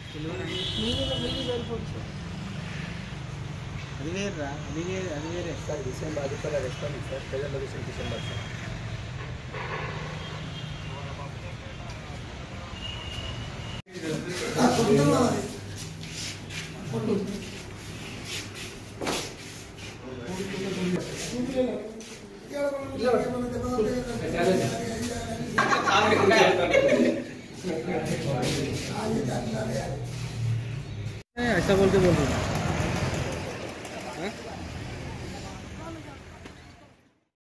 అది వేరురా అది వేరే అది వేరే సార్ డిసెంబర్ అది కూడా response sir present location December sir ऐसा बोल के बोल रहा हूँ